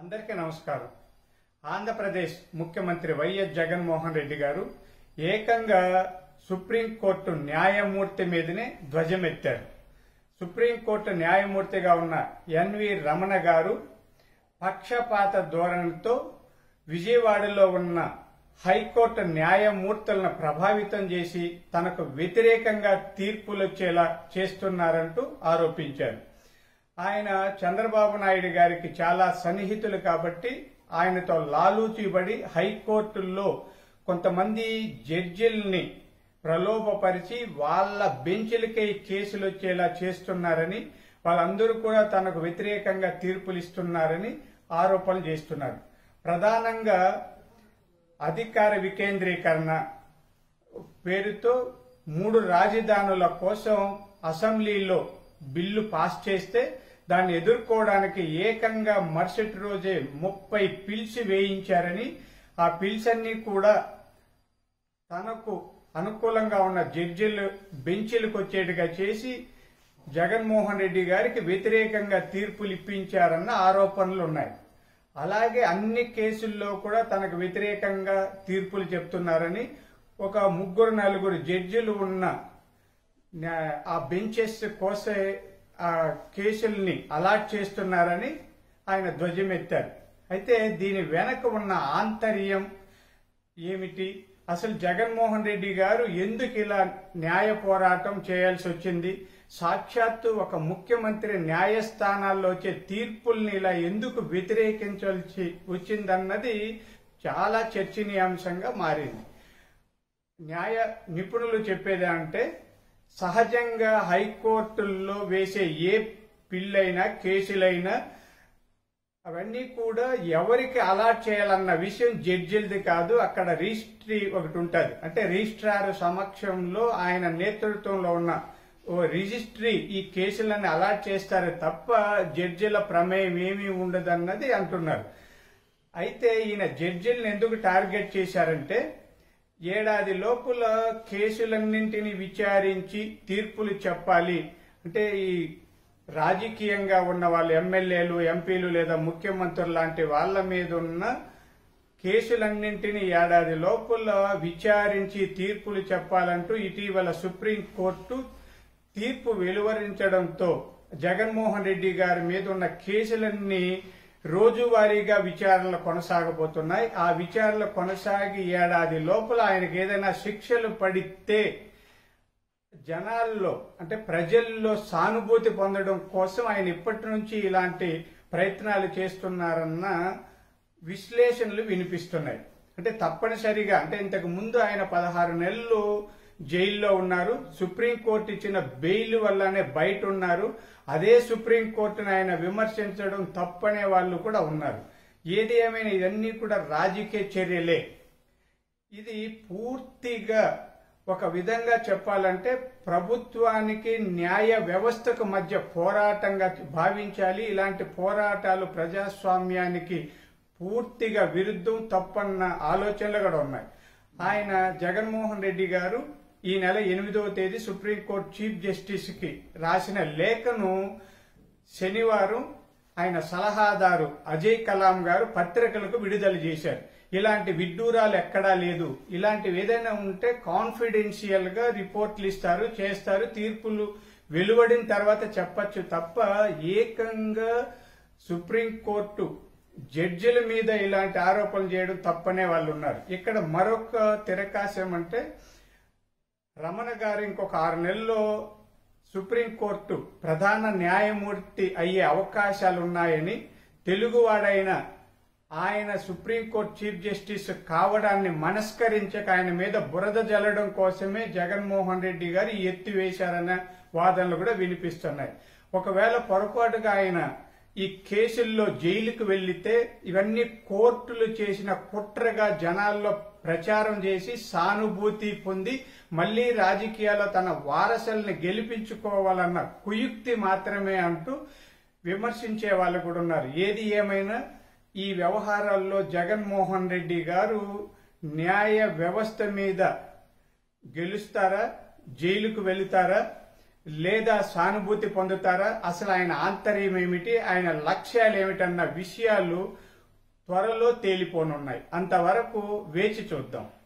అందరికీ నమస్కారం ఆంధ్రప్రదేశ్ ముఖ్యమంత్రి వైఎస్ జగన్మోహన్ రెడ్డి గారు ఏకంగా సుప్రీంకోర్టు న్యాయమూర్తి మీదనే ధ్వజమెత్తారు సుప్రీంకోర్టు న్యాయమూర్తిగా ఉన్న ఎన్వి రమణ గారు పక్షపాత ధోరణితో విజయవాడలో ఉన్న హైకోర్టు న్యాయమూర్తులను ప్రభావితం చేసి తనకు వ్యతిరేకంగా తీర్పులొచ్చేలా చేస్తున్నారంటూ ఆరోపించారు ఆయన చంద్రబాబు నాయుడు గారికి చాలా సన్నిహితులు కాబట్టి ఆయనతో లాలూచిబడి హైకోర్టుల్లో కొంతమంది జడ్జిల్ని ప్రలోభపరిచి వాళ్ళ బెంచ్లకే కేసులు వచ్చేలా చేస్తున్నారని వాళ్ళందరూ కూడా తనకు వ్యతిరేకంగా తీర్పులు ఇస్తున్నారని ఆరోపణలు చేస్తున్నారు ప్రధానంగా అధికార వికేంద్రీకరణ పేరుతో మూడు రాజధానుల కోసం అసెంబ్లీలో బిల్లు పాస్ చేస్తే దాన్ని ఎదుర్కోవడానికి ఏకంగా మరుసటి రోజే ముప్పై పిల్స్ వేయించారని ఆ పిల్స్ అన్ని కూడా తనకు అనుకూలంగా ఉన్న జడ్జిలు బెంచీలకు వచ్చేట్టుగా చేసి జగన్మోహన్ రెడ్డి గారికి వ్యతిరేకంగా తీర్పులు ఇప్పించారన్న ఆరోపణలు ఉన్నాయి అలాగే అన్ని కేసుల్లో కూడా తనకు వ్యతిరేకంగా తీర్పులు చెప్తున్నారని ఒక ముగ్గురు నలుగురు జడ్జిలు ఉన్న న్యా- ఆ బెంచెస్ కోసే ఆ కేసుల్ని అలాట్ చేస్తున్నారని ఆయన ధ్వజమెత్తారు అయితే దీని వెనక ఉన్న ఆంతర్యం ఏమిటి అసలు జగన్మోహన్ రెడ్డి గారు ఎందుకు ఇలా న్యాయ పోరాటం చేయాల్సి వచ్చింది సాక్షాత్తు ఒక ముఖ్యమంత్రి న్యాయస్థానాల్లో వచ్చే తీర్పుల్ని ఇలా ఎందుకు వ్యతిరేకించాల్సి వచ్చిందన్నది చాలా చర్చనీయాంశంగా మారింది న్యాయ నిపుణులు చెప్పేది అంటే సహజంగా హైకోర్టుల్లో వేసే ఏ పిల్లైనా కేసులైనా అవన్నీ కూడా ఎవరికి అలాట్ చేయాలన్న విషయం జడ్జిలది కాదు అక్కడ రిజిస్ట్రీ ఒకటి ఉంటుంది అంటే రిజిస్ట్రార్ సమక్షంలో ఆయన నేతృత్వంలో ఉన్న ఓ రిజిస్ట్రీ ఈ కేసులన్నీ అలాట్ చేస్తారు తప్ప జడ్జిల ప్రమేయం ఏమీ ఉండదన్నది అంటున్నారు అయితే ఈయన జడ్జిల్ని ఎందుకు టార్గెట్ చేశారంటే ఏడాది లోపల కేసులన్నింటినీ విచారించి తీర్పులు చెప్పాలి అంటే ఈ రాజకీయంగా ఉన్న వాళ్ళు ఎమ్మెల్యేలు ఎంపీలు లేదా ముఖ్యమంత్రులు లాంటి వాళ్ళ మీద ఉన్న కేసులన్నింటినీ ఏడాది లోపల విచారించి తీర్పులు చెప్పాలంటూ ఇటీవల సుప్రీంకోర్టు తీర్పు వెలువరించడంతో జగన్మోహన్ రెడ్డి గారి మీద ఉన్న కేసులన్నీ రోజువారీగా విచారణలు కొనసాగబోతున్నాయి ఆ విచారణలు కొనసాగి ఏడాది లోపల ఆయనకి ఏదైనా శిక్షలు పడితే జనాల్లో అంటే ప్రజల్లో సానుభూతి పొందడం కోసం ఆయన ఇప్పటి నుంచి ఇలాంటి ప్రయత్నాలు చేస్తున్నారన్న విశ్లేషణలు వినిపిస్తున్నాయి అంటే తప్పనిసరిగా అంటే ఇంతకు ముందు ఆయన పదహారు నెలలు జైల్లో ఉన్నారు సుప్రీంకోర్టు ఇచ్చిన బెయిల్ వల్లనే బయట ఉన్నారు అదే సుప్రీంకోర్టును ఆయన విమర్శించడం తప్పనే వాళ్ళు కూడా ఉన్నారు ఏది ఏమైనా ఇవన్నీ కూడా రాజకీయ చర్యలే ఇది పూర్తిగా ఒక విధంగా చెప్పాలంటే ప్రభుత్వానికి న్యాయ వ్యవస్థకు మధ్య పోరాటంగా భావించాలి ఇలాంటి పోరాటాలు ప్రజాస్వామ్యానికి పూర్తిగా విరుద్ధం తప్పన్న ఆలోచనలు కూడా ఉన్నాయి ఆయన జగన్మోహన్ రెడ్డి గారు ఈ నెల ఎనిమిదవ తేదీ సుప్రీంకోర్టు చీఫ్ జస్టిస్ కి రాసిన లేఖను శనివారం ఆయన సలహాదారు అజయ్ కలాం గారు పత్రికలకు విడుదల చేశారు ఇలాంటి విడ్డూరాలు ఎక్కడా లేదు ఇలాంటివి ఏదైనా ఉంటే కాన్ఫిడెన్షియల్ గా రిపోర్ట్లు ఇస్తారు చేస్తారు తీర్పులు వెలువడిన తర్వాత చెప్పచ్చు తప్ప ఏకంగా సుప్రీంకోర్టు జడ్జిల మీద ఇలాంటి ఆరోపణలు చేయడం తప్పనే వాళ్ళు ఉన్నారు ఇక్కడ మరొక తిరకాశం అంటే రమణ గారు ఇంకొక ఆరు నెలల్లో సుప్రీంకోర్టు ప్రధాన న్యాయమూర్తి అయ్యే అవకాశాలు ఉన్నాయని తెలుగువాడైన ఆయన సుప్రీంకోర్టు చీఫ్ జస్టిస్ కావడాన్ని మనస్కరించక ఆయన మీద బురద జల్లడం కోసమే జగన్మోహన్ రెడ్డి గారు ఈ ఎత్తివేశారన్న వాదనలు కూడా వినిపిస్తున్నాయి ఒకవేళ పొరపాటుగా ఆయన ఈ కేసుల్లో జైలుకు వెళ్లితే ఇవన్నీ కోర్టులు చేసిన కుట్రగా జనాల్లో ప్రచారం చేసి సానుభూతి పొంది మళ్లీ రాజకీయాల్లో తన వారసుల్ని గెలిపించుకోవాలన్న కుయుక్తి మాత్రమే అంటూ విమర్శించే వాళ్ళు కూడా ఉన్నారు ఏది ఏమైనా ఈ వ్యవహారాల్లో జగన్మోహన్ రెడ్డి గారు న్యాయ వ్యవస్థ మీద గెలుస్తారా జైలుకు వెళుతారా లేదా సానుభూతి పొందుతారా అసలు ఆయన ఆంతర్యం ఏమిటి ఆయన లక్ష్యాలు ఏమిటన్న విషయాలు త్వరలో తేలిపోనున్నాయి అంతవరకు వేచి చూద్దాం